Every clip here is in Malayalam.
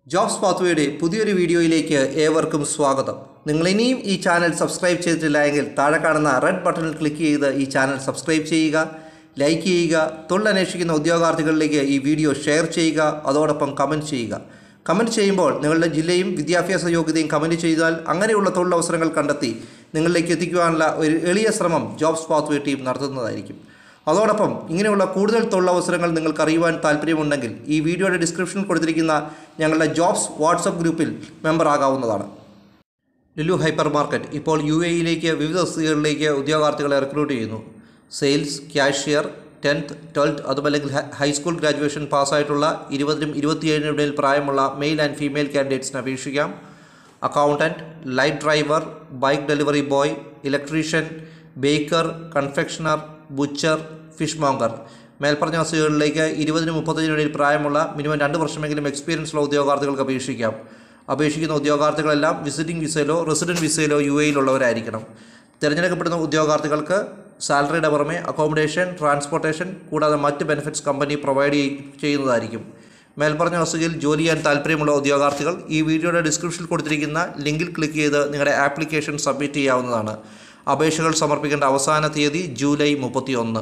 ജോബ്സ് പാത്വയുടെ പുതിയൊരു വീഡിയോയിലേക്ക് ഏവർക്കും സ്വാഗതം നിങ്ങൾ ഇനിയും ഈ ചാനൽ സബ്സ്ക്രൈബ് ചെയ്തിട്ടില്ല എങ്കിൽ താഴെ കാണുന്ന റെഡ് ബട്ടണിൽ ക്ലിക്ക് ചെയ്ത് ഈ ചാനൽ സബ്സ്ക്രൈബ് ചെയ്യുക ലൈക്ക് ചെയ്യുക തൊഴിലന്വേഷിക്കുന്ന ഉദ്യോഗാർത്ഥികളിലേക്ക് ഈ വീഡിയോ ഷെയർ ചെയ്യുക അതോടൊപ്പം കമൻറ്റ് ചെയ്യുക കമൻറ്റ് ചെയ്യുമ്പോൾ നിങ്ങളുടെ ജില്ലയും വിദ്യാഭ്യാസ യോഗ്യതയും കമൻറ്റ് ചെയ്താൽ അങ്ങനെയുള്ള തൊഴിലവസരങ്ങൾ കണ്ടെത്തി നിങ്ങളിലേക്ക് എത്തിക്കുവാനുള്ള ഒരു എളിയ ശ്രമം ജോബ്സ് പാത്വേ ടീം നടത്തുന്നതായിരിക്കും അതോടൊപ്പം ഇങ്ങനെയുള്ള കൂടുതൽ തൊഴിലവസരങ്ങൾ നിങ്ങൾക്ക് അറിയുവാൻ താല്പര്യമുണ്ടെങ്കിൽ ഈ വീഡിയോയുടെ ഡിസ്ക്രിപ്ഷനിൽ കൊടുത്തിരിക്കുന്ന ഞങ്ങളുടെ ജോബ്സ് വാട്സപ്പ് ഗ്രൂപ്പിൽ മെമ്പർ ആകാവുന്നതാണ് ലുലു ഹൈപ്പർ മാർക്കറ്റ് ഇപ്പോൾ യു എയിലേക്ക് വിവിധ തസ്തികകളിലേക്ക് ഉദ്യോഗാർത്ഥികളെ റിക്രൂട്ട് ചെയ്യുന്നു സെയിൽസ് ക്യാഷ്യർ ടെൻത്ത് ട്വൽത്ത് അതുമല്ലെങ്കിൽ ഹ- ഹൈസ്കൂൾ ഗ്രാജുവേഷൻ പാസ്സായിട്ടുള്ള ഇരുപതിനും ഇരുപത്തിയേഴിനും ഇടയിൽ പ്രായമുള്ള മെയിൽ ആൻഡ് ഫീമെയിൽ കാൻഡിഡേറ്റ്സിന് അപേക്ഷിക്കാം accountant light driver bike delivery boy electrician baker confectioner butcher fishmonger മേൽപ്പറഞ്ഞ വസ്തുക്കളിലേക്ക് ഇരുപതിനും മുപ്പത്തഞ്ചിനും ഇടയിൽ പ്രായമുള്ള മിനിമം രണ്ട് വർഷമെങ്കിലും എക്സ്പീരിയൻസ് ഉള്ള ഉദ്യോഗാർത്ഥികൾക്ക് അപേക്ഷിക്കാം അപേക്ഷിക്കുന്ന ഉദ്യോഗാർത്ഥികളെല്ലാം വിസിറ്റിംഗ് വിസയിലോ റെസിഡൻറ്റ് വിസയിലോ യു എയിലുള്ളവരായിരിക്കണം തിരഞ്ഞെടുക്കപ്പെടുന്ന ഉദ്യോഗാർത്ഥികൾക്ക് സാലറിയുടെ പുറമെ അക്കോമഡേഷൻ ട്രാൻസ്പോർട്ടേഷൻ കൂടാതെ മറ്റ് ബെനിഫിറ്റ്സ് കമ്പനി പ്രൊവൈഡ് ചെയ്- ചെയ്യുന്നതായിരിക്കും മേൽപ്പറഞ്ഞ വസ്തുകയിൽ ജോലി ചെയ്യാൻ താല്പര്യമുള്ള ഉദ്യോഗാർത്ഥികൾ ഈ വീഡിയോയുടെ ഡിസ്ക്രിപ്ഷനിൽ കൊടുത്തിരിക്കുന്ന ലിങ്കിൽ ക്ലിക്ക് ചെയ്ത് നിങ്ങളുടെ ആപ്ലിക്കേഷൻ സബ്മിറ്റ് ചെയ്യാവുന്നതാണ് അപേക്ഷകൾ സമർപ്പിക്കേണ്ട അവസാന തീയതി ജൂലൈ മുപ്പത്തി ഒന്ന്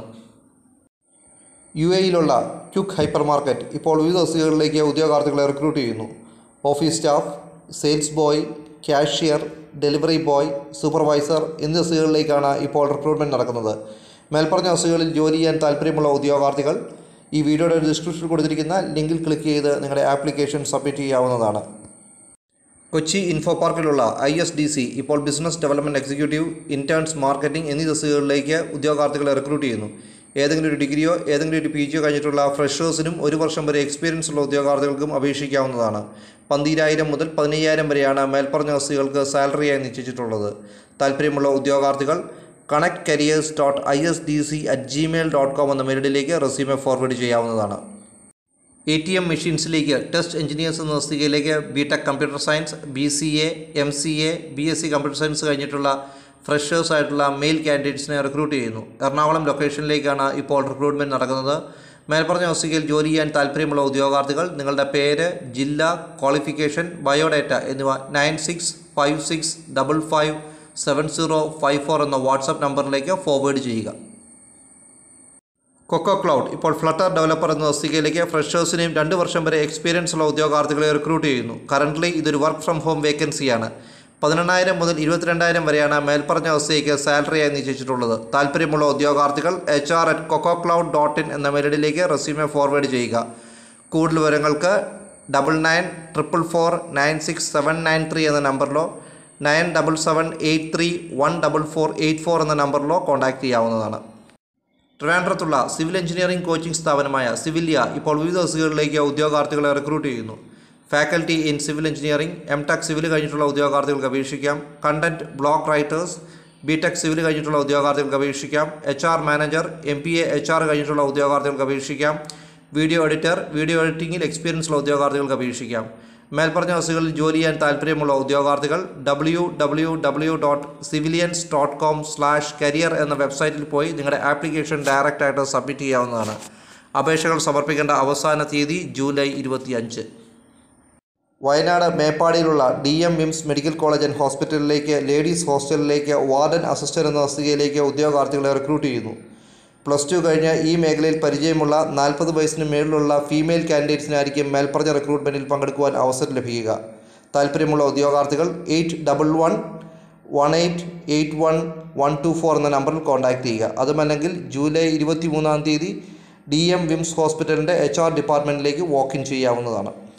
യു എയിലുള്ള ക്യുക്ക് ഹൈപ്പർ മാർക്കറ്റ് ഇപ്പോൾ വിവിധ തസ്തികകളിലേക്ക് ഉദ്യോഗാർത്ഥികളെ റിക്രൂട്ട് ചെയ്യുന്നു office staff sales boy cashier delivery boy supervisor എന്നീ തസ്തികകളിലേക്കാണ് ഇപ്പോൾ റിക്രൂട്ട്മെൻറ്റ് നടക്കുന്നത് മേൽപ്പറഞ്ഞ തസ്തികകളിൽ ജോലി ചെയ്യാൻ താല്പര്യമുള്ള ഉദ്യോഗാർത്ഥികൾ ഈ വീഡിയോയുടെ ഡിസ്ക്രിപ്ഷനിൽ കൊടുത്തിരിക്കുന്ന ലിങ്കിൽ ക്ലിക്ക് ചെയ്ത് നിങ്ങളുടെ ആപ്ലിക്കേഷൻ സബ്മിറ്റ് ചെയ്യാവുന്നതാണ് കൊച്ചി ഇൻഫോ പാർക്കിലുള്ള ഐ എസ് ഡി സി ഇപ്പോൾ business development executive interns marketing എന്നീ തസ്തികകളിലേക്ക് ഉദ്യോഗാർത്ഥികളെ റിക്രൂട്ട് ചെയ്യുന്നു ഏതെങ്കിലും ഒരു ഡിഗ്രിയോ ഏതെങ്കിലും ഒരു പി ജിയോ കഴിഞ്ഞിട്ടുള്ള ഫ്രഷേഴ്സിനും ഒരു വർഷം വരെ എക്സ്പീരിയൻസ് ഉള്ള ഉദ്യോഗാർത്ഥികൾക്കും അപേക്ഷിക്കാവുന്നതാണ് പന്തിരായിരം മുതൽ പതിനയ്യായിരം വരെയാണ് മേൽപ്പറഞ്ഞ തസ്തികൾക്ക് സാലറിയായി നിശ്ചയിച്ചിട്ടുള്ളത് താല്പര്യമുള്ള ഉദ്യോഗാർത്ഥികൾ connect careers dot I S D C at Gmail dot com എന്ന മെയിലിലേക്ക് റെസ്യൂമെ ഫോർവേഡ് ചെയ്യാവുന്നതാണ് എ ടി എം മെഷീൻസിലേക്ക് ടെസ്റ്റ് എഞ്ചിനീയേഴ്സ് എന്ന തസ്തികയിലേക്ക് B tech computer science B C A M C A B S C computer science കഴിഞ്ഞിട്ടുള്ള ഫ്രഷേഴ്സ് ആയിട്ടുള്ള മെയിൽ കാൻഡിഡേറ്റ്സിനെ റിക്രൂട്ട് ചെയ്യുന്നു എറണാകുളം ലൊക്കേഷനിലേക്കാണ് ഇപ്പോൾ റിക്രൂട്ട്മെൻറ്റ് നടക്കുന്നത് മേൽപ്പറഞ്ഞ തസ്തികയിൽ ജോലി ചെയ്യാൻ താല്പര്യമുള്ള ഉദ്യോഗാർത്ഥികൾ നിങ്ങളുടെ പേര് ജില്ല ക്വാളിഫിക്കേഷൻ ബയോഡേറ്റ എന്നിവ nine six five six double five seven zero five four എന്ന വാട്സപ്പ് നമ്പറിലേക്ക് ഫോർവേഡ് ചെയ്യുക കൊക്കോ ക്ലൗഡ് ഇപ്പോൾ ഫ്ലട്ടർ ഡെവലപ്പർ എന്ന തസ്തികയിലേക്ക് ഫ്രഷേഴ്സിനെയും രണ്ട് വർഷം വരെ എക്സ്പീരിയൻസ് ഉള്ള ഉദ്യോഗാർത്ഥികളെ റിക്രൂട്ട് ചെയ്യുന്നു കറൻ്റ്ലി ഇതൊരു വർക്ക് ഫ്രം ഹോം വേക്കൻസിയാണ് പതിനെണ്ണായിരം മുതൽ ഇരുപത്തിരണ്ടായിരം വരെയാണ് മേൽപ്പറഞ്ഞ തസ്തികയ്ക്ക് സാലറിയായി നിശ്ചയിച്ചിട്ടുള്ളത് താല്പര്യമുള്ള ഉദ്യോഗാർത്ഥികൾ H R at Coco Cloud dot in എന്ന മെയിലിലേക്ക് റെസ്യൂമെ ഫോർവേഡ് ചെയ്യുക കൂടുതൽ വിവരങ്ങൾക്ക് double nine triple four nine six seven nine three എന്ന നമ്പറിലോ nine double seven eight three one double four eight four എന്ന നമ്പറിലോ കോൺടാക്റ്റ് ചെയ്യാവുന്നതാണ് ട്രിവാൻഡ്രത്തുള്ള സിവിൽ എഞ്ചിനീയറിംഗ് കോച്ചിംഗ് സ്ഥാപനമായ സിവിലിയ ഇപ്പോൾ വിവിധ തസ്തികകളിലേക്ക് ഉദ്യോഗാർത്ഥികളെ റിക്രൂട്ട് ചെയ്യുന്നു faculty in civil engineering M tech civil കഴിഞ്ഞിട്ടുള്ള ഉദ്യോഗാർത്ഥികൾക്ക് അപേക്ഷിക്കാം content blog writers B tech civil കഴിഞ്ഞിട്ടുള്ള ഉദ്യോഗാർത്ഥികൾക്ക് അപേക്ഷിക്കാം H R manager M P A H R കഴിഞ്ഞിട്ടുള്ള ഉദ്യോഗാർത്ഥികൾക്ക് അപേക്ഷിക്കാം വീഡിയോ എഡിറ്റർ വീഡിയോ എഡിറ്റിംഗിൽ എക്സ്പീരിയൻസ് ഉള്ള ഉദ്യോഗാർത്ഥികൾക്ക് അപേക്ഷിക്കാം മേൽപ്പറഞ്ഞ ബസ്സുകളിൽ ജോലി ചെയ്യാൻ താല്പര്യമുള്ള ഉദ്യോഗാർത്ഥികൾ W W W dot civilians dot com slash career എന്ന വെബ്സൈറ്റിൽ പോയി നിങ്ങളുടെ ആപ്ലിക്കേഷൻ ഡയറക്റ്റായിട്ട് സബ്മിറ്റ് ചെയ്യാവുന്നതാണ് അപേക്ഷകൾ സമർപ്പിക്കേണ്ട അവസാന തീയതി ജൂലൈ ഇരുപത്തിയഞ്ച് വയനാട് മേപ്പാടിയിലുള്ള ഡി എം വിംസ് മെഡിക്കൽ കോളേജ് ആൻഡ് ഹോസ്പിറ്റലിലേക്ക് ലേഡീസ് ഹോസ്റ്റലിലേക്ക് വാർഡൻ അസിസ്റ്റന്റ് എന്ന തസ്തികയിലേക്ക് ഉദ്യോഗാർത്ഥികളെ റിക്രൂട്ട് ചെയ്യുന്നു പ്ലസ് ടു കഴിഞ്ഞ് ഈ മേഖലയിൽ പരിചയമുള്ള നാൽപ്പത് വയസ്സിന് മേളിലുള്ള ഫീമെയിൽ കാൻഡിഡേറ്റ്സിനായിരിക്കും മേൽപ്പറഞ്ഞ റിക്രൂട്ട്മെൻറ്റിൽ പങ്കെടുക്കുവാൻ അവസരം ലഭിക്കുക താല്പര്യമുള്ള ഉദ്യോഗാർത്ഥികൾ eight double one one eight eight one one two four എന്ന നമ്പറിൽ കോൺടാക്റ്റ് ചെയ്യുക അതുമല്ലെങ്കിൽ ജൂലൈ ഇരുപത്തി മൂന്നാം തീയതി ഡി എം വിംസ് ഹോസ്പിറ്റലിൻ്റെ എച്ച് ആർ ഡിപ്പാർട്ട്മെൻറ്റിലേക്ക് വാക്ക് ഇൻ ചെയ്യാവുന്നതാണ്